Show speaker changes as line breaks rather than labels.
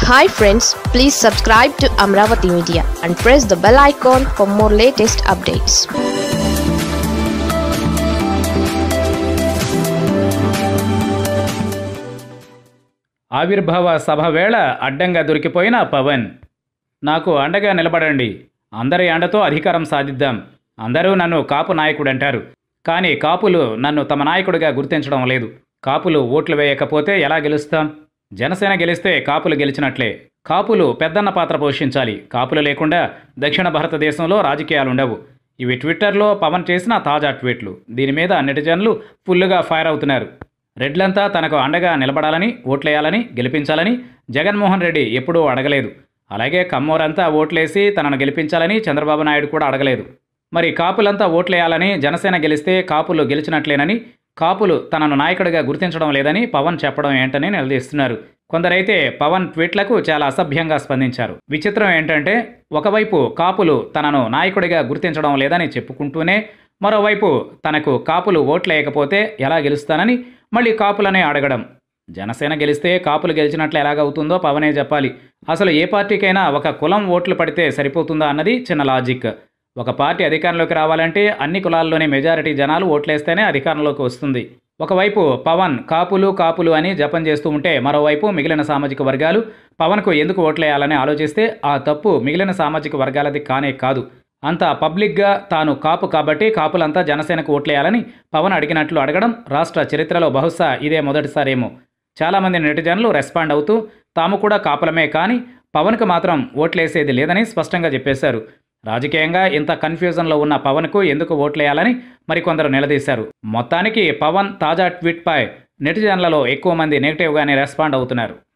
hi friends please subscribe to Amaravati media and press the bell icon for more latest updates
ఆవిర్భావ సభ వేళ అడ్డంగా దొరికిపోయిన పవన్ నాకు అండగా నిలబడండి అందరి అండతో అధికారం సాధిద్దాం అందరూ నన్ను కాపు నాయకుడు అంటారు కానీ కాపులు నన్ను తమ నాయకుడిగా గుర్తించడం లేదు కాపులు ఓట్లు వేయకపోతే ఎలా గెలుస్తాం జనసేన గెలిస్తే కాపులు గెలిచినట్లే కాపులు పెద్దన్న పాత్ర పోషించాలి కాపులు లేకుండా దక్షిణ భారతదేశంలో రాజకీయాలు ఉండవు ఇవి ట్విట్టర్లో పవన్ చేసిన తాజా ట్వీట్లు దీని మీద నెటిజన్లు ఫుల్లుగా ఫైర్ అవుతున్నారు రెడ్లంతా తనకు అండగా నిలబడాలని ఓట్లేయాలని గెలిపించాలని జగన్మోహన్ రెడ్డి ఎప్పుడూ అడగలేదు అలాగే కమ్మోరంతా ఓట్లేసి తనను గెలిపించాలని చంద్రబాబు నాయుడు కూడా అడగలేదు మరి కాపులంతా ఓట్లేయాలని జనసేన గెలిస్తే కాపులు గెలిచినట్లేనని కాపులు తనను నాయకుడిగా గుర్తించడం లేదని పవన్ చెప్పడం ఏంటని నిలదీస్తున్నారు కొందరైతే పవన్ ట్వీట్లకు చాలా అసభ్యంగా స్పందించారు విచిత్రం ఏంటంటే ఒకవైపు కాపులు తనను నాయకుడిగా గుర్తించడం లేదని చెప్పుకుంటూనే మరోవైపు తనకు కాపులు ఓట్లేయకపోతే ఎలా గెలుస్తానని మళ్ళీ కాపులనే అడగడం జనసేన గెలిస్తే కాపులు గెలిచినట్లు ఎలాగవుతుందో పవనే చెప్పాలి అసలు ఏ పార్టీకైనా ఒక కులం ఓట్లు పడితే సరిపోతుందా అన్నది చిన్న లాజిక్ ఒక పార్టీ అధికారంలోకి రావాలంటే అన్ని కులాల్లోని మెజారిటీ జనాలు ఓట్లేస్తేనే అధికారంలోకి వస్తుంది ఒకవైపు పవన్ కాపులు కాపులు అని జపం చేస్తూ ఉంటే మరోవైపు మిగిలిన సామాజిక వర్గాలు పవన్కు ఎందుకు ఓట్లేయాలని ఆలోచిస్తే ఆ తప్పు మిగిలిన సామాజిక వర్గాలది కానే కాదు అంత పబ్లిక్గా తాను కాపు కాబట్టి కాపులంతా జనసేనకు ఓట్లేయాలని పవన్ అడిగినట్లు అడగడం రాష్ట్ర చరిత్రలో బహుశా ఇదే మొదటిసారేమో చాలామంది నెటిజన్లు రెస్పాండ్ అవుతూ తాము కూడా కాపులమే కానీ పవన్కు మాత్రం ఓట్లేసేది లేదని స్పష్టంగా చెప్పేశారు రాజకీయంగా ఇంత కన్ఫ్యూజన్లో ఉన్న పవన్కు ఎందుకు ఓట్లేయాలని మరికొందరు నిలదీశారు మొత్తానికి పవన్ తాజా ట్వీట్పై నెటిజన్లలో ఎక్కువ మంది నెగిటివ్గానే రెస్పాండ్ అవుతున్నారు